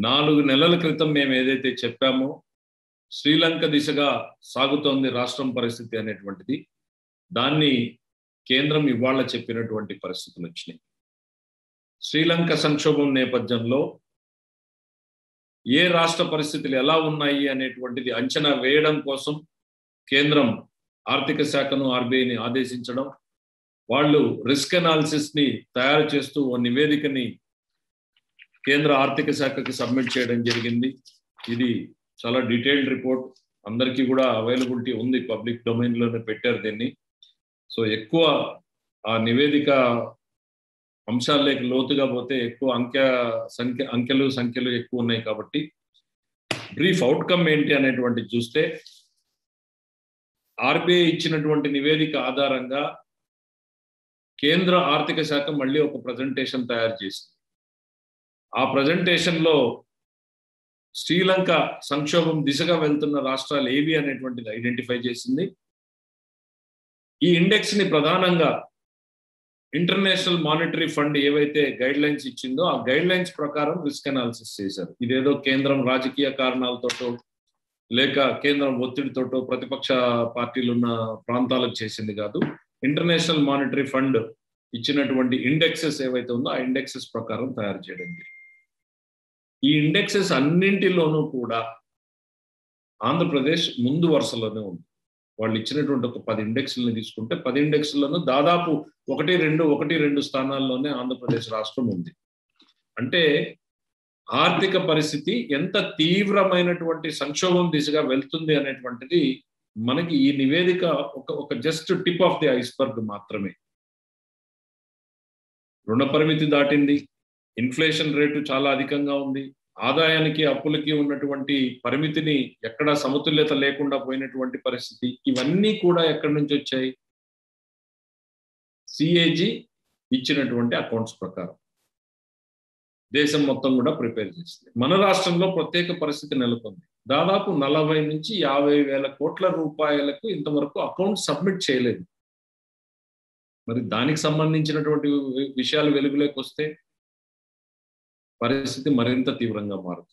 నాలుగు నెలల క్రితం మేము ఏదైతే చెప్పామో శ్రీలంక దిశగా సాగుతోంది రాష్ట్రం పరిస్థితి అనేటువంటిది దాన్ని కేంద్రం ఇవాళ చెప్పినటువంటి పరిస్థితులు వచ్చినాయి శ్రీలంక సంక్షోభం నేపథ్యంలో ఏ రాష్ట్ర పరిస్థితులు ఎలా ఉన్నాయి అనేటువంటిది అంచనా వేయడం కోసం కేంద్రం ఆర్థిక శాఖను ఆర్బీఐని ఆదేశించడం వాళ్ళు రిస్క్ అనాలిసిస్ ని తయారు చేస్తూ ఓ నివేదికని కేంద్ర ఆర్థిక శాఖకి సబ్మిట్ చేయడం జరిగింది ఇది చాలా డీటెయిల్డ్ రిపోర్ట్ అందరికీ కూడా అవైలబిలిటీ ఉంది పబ్లిక్ డొమైన్ లోనే పెట్టారు దీన్ని సో ఎక్కువ ఆ నివేదిక అంశాల్లోకి లోతుగా పోతే ఎక్కువ అంకె సంఖ్య అంకెలు సంఖ్యలు ఎక్కువ ఉన్నాయి కాబట్టి బ్రీఫ్ అవుట్కమ్ ఏంటి అనేటువంటి చూస్తే ఆర్బీఐ ఇచ్చినటువంటి నివేదిక ఆధారంగా కేంద్ర ఆర్థిక శాఖ మళ్ళీ ఒక ప్రజెంటేషన్ తయారు చేసింది ఆ ప్రజెంటేషన్ లో శ్రీలంక సంక్షోభం దిశగా వెళ్తున్న రాష్ట్రాలు ఏవి అనేటువంటిది ఐడెంటిఫై చేసింది ఈ ఇండెక్స్ ని ప్రధానంగా ఇంటర్నేషనల్ మానిటరీ ఫండ్ ఏవైతే గైడ్ లైన్స్ ఇచ్చిందో ఆ గైడ్ లైన్స్ ప్రకారం రిస్క్ అనాలిసిస్ చేశారు ఇదేదో కేంద్రం రాజకీయ కారణాలతోటో లేక కేంద్రం ఒత్తిడితోటో ప్రతిపక్ష పార్టీలు ఉన్న ప్రాంతాలకు చేసింది కాదు ఇంటర్నేషనల్ మానిటరీ ఫండ్ ఇచ్చినటువంటి ఇండెక్సెస్ ఏవైతే ఉందో ఆ ఇండెక్సెస్ ప్రకారం తయారు చేయడం జరిగింది ఈ ఇండెక్సెస్ అన్నింటిలోనూ కూడా ఆంధ్రప్రదేశ్ ముందు వరుసలోనే ఉంది వాళ్ళు ఇచ్చినటువంటి ఒక పది ఇండెక్స్లను తీసుకుంటే పది ఇండెక్స్లను దాదాపు ఒకటి రెండు ఒకటి రెండు స్థానాల్లోనే ఆంధ్రప్రదేశ్ రాష్ట్రం ఉంది అంటే ఆర్థిక పరిస్థితి ఎంత తీవ్రమైనటువంటి సంక్షోభం దిశగా వెళ్తుంది అనేటువంటిది మనకి ఈ నివేదిక ఒక ఒక just tip of the iceberg మాత్రమే రుణ పరిమితి దాటింది ఇన్ఫ్లేషన్ రేటు చాలా అధికంగా ఉంది ఆదాయానికి అప్పులకి ఉన్నటువంటి పరిమితిని ఎక్కడ సమతుల్యత లేకుండా పోయినటువంటి పరిస్థితి ఇవన్నీ కూడా ఎక్కడి నుంచి వచ్చాయి సిఏజీ ఇచ్చినటువంటి అకౌంట్స్ ప్రకారం దేశం మొత్తం కూడా ప్రిపేర్ చేసింది మన రాష్ట్రంలో ప్రత్యేక పరిస్థితి నెలకొంది దాదాపు నలభై నుంచి యాభై వేల కోట్ల రూపాయలకు ఇంతవరకు అకౌంట్ సబ్మిట్ చేయలేదు మరి దానికి సంబంధించినటువంటి విషయాలు వెలుగులోకి వస్తే పరిస్థితి మరింత తీవ్రంగా మారుతుంది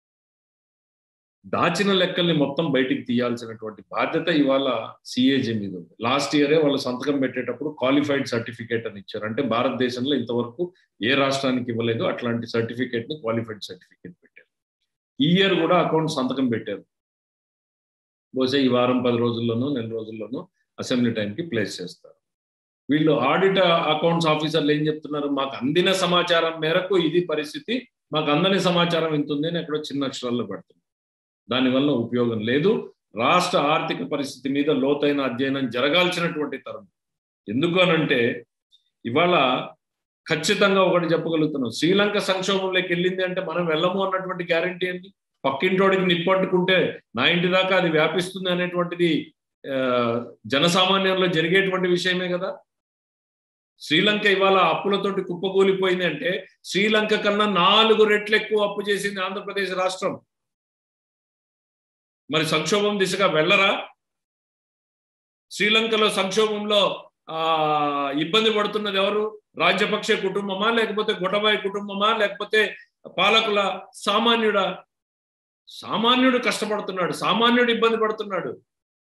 దాచిన లెక్కల్ని మొత్తం బయటికి తీయాల్సినటువంటి బాధ్యత ఇవాళ సిఏజీ మీద ఉంది లాస్ట్ ఇయరే వాళ్ళు సంతకం పెట్టేటప్పుడు క్వాలిఫైడ్ సర్టిఫికేట్ అని ఇచ్చారు అంటే భారతదేశంలో ఇంతవరకు ఏ రాష్ట్రానికి ఇవ్వలేదు అట్లాంటి సర్టిఫికేట్ ని క్వాలిఫైడ్ సర్టిఫికేట్ పెట్టారు ఈ ఇయర్ కూడా అకౌంట్ సంతకం పెట్టారు బహుశా ఈ వారం పది రోజుల్లోనూ నెల రోజుల్లోనూ అసెంబ్లీ టైంకి ప్లేస్ చేస్తారు వీళ్ళు ఆడిట్ అకౌంట్స్ ఆఫీసర్లు ఏం చెప్తున్నారు మాకు అందిన సమాచారం మేరకు ఇది పరిస్థితి మాకు అందని సమాచారం ఇంత ఉంది అని ఎక్కడో చిన్న అక్షరాల్లో పెడుతుంది దానివల్ల ఉపయోగం లేదు రాష్ట్ర ఆర్థిక పరిస్థితి మీద లోతైన అధ్యయనం జరగాల్సినటువంటి తరుణం ఎందుకు అనంటే ఇవాళ ఖచ్చితంగా ఒకటి చెప్పగలుగుతున్నాం శ్రీలంక సంక్షోభంలోకి వెళ్ళింది అంటే మనం వెళ్ళము అన్నటువంటి గ్యారంటీ ఏంటి పక్కింటోడికి నిప్పట్టుకుంటే నా ఇంటి దాకా అది వ్యాపిస్తుంది అనేటువంటిది జనసామాన్యంలో జరిగేటువంటి విషయమే కదా శ్రీలంక ఇవాళ అప్పులతోటి కుప్పకూలిపోయింది అంటే శ్రీలంక కన్నా నాలుగు రెట్లు ఎక్కువ అప్పు చేసింది ఆంధ్రప్రదేశ్ రాష్ట్రం మరి సంక్షోభం దిశగా వెళ్ళరా శ్రీలంకలో సంక్షోభంలో ఆ ఇబ్బంది పడుతున్నది ఎవరు రాజ్యపక్ష కుటుంబమా లేకపోతే గుటబాయి కుటుంబమా లేకపోతే పాలకుల సామాన్యుడా సామాన్యుడు కష్టపడుతున్నాడు సామాన్యుడు ఇబ్బంది పడుతున్నాడు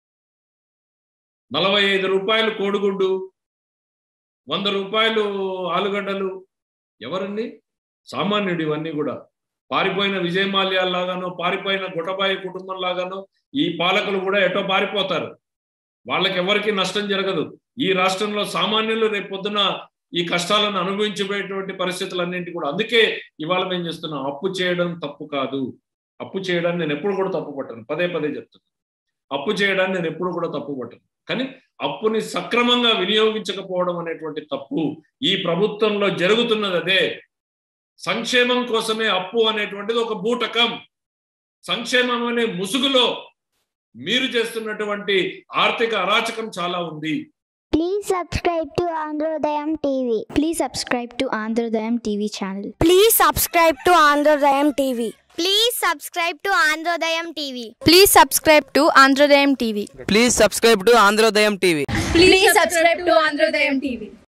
నలభై ఐదు రూపాయలు కోడిగుడ్డు వంద రూపాయలు ఆలుగడ్డలు ఎవరండి సామాన్యుడు ఇవన్నీ కూడా పారిపోయిన విజయమాల్యాల లాగానో పారిపోయిన గుటబాయి కుటుంబం లాగానో ఈ పాలకులు కూడా ఎటో పారిపోతారు వాళ్ళకి ఎవరికి నష్టం జరగదు ఈ రాష్ట్రంలో సామాన్యులు రేపు పొద్దున ఈ కష్టాలను అనుభవించబోయేటువంటి పరిస్థితులన్నింటి కూడా అందుకే ఇవాళ మేము చేస్తున్నాం అప్పు చేయడం తప్పు కాదు అప్పు చేయడాన్ని నేను ఎప్పుడు కూడా తప్పు పట్టను పదే పదే చెప్తున్నాను అప్పు చేయడాన్ని నేను ఎప్పుడు కూడా తప్పు పట్టను కానీ అప్పుని సక్రమంగా వినియోగించకపోవడం అనేటువంటి తప్పు ఈ ప్రభుత్వంలో జరుగుతున్నది అదే సంక్షేమం కోసమే అప్పు అనేటువంటిది ఒక బూటకం సంక్షేమం అనే ముసుగులో మీరు చేస్తున్నటువంటి ఆర్థిక అరాచకం చాలా ఉంది Please subscribe to Androdayam TV. Please subscribe to Androdayam TV channel. Please subscribe to Androdayam TV. Please subscribe to Androdayam TV. Please subscribe to Androdayam TV. Please subscribe to Androdayam TV. Please subscribe to Androdayam TV.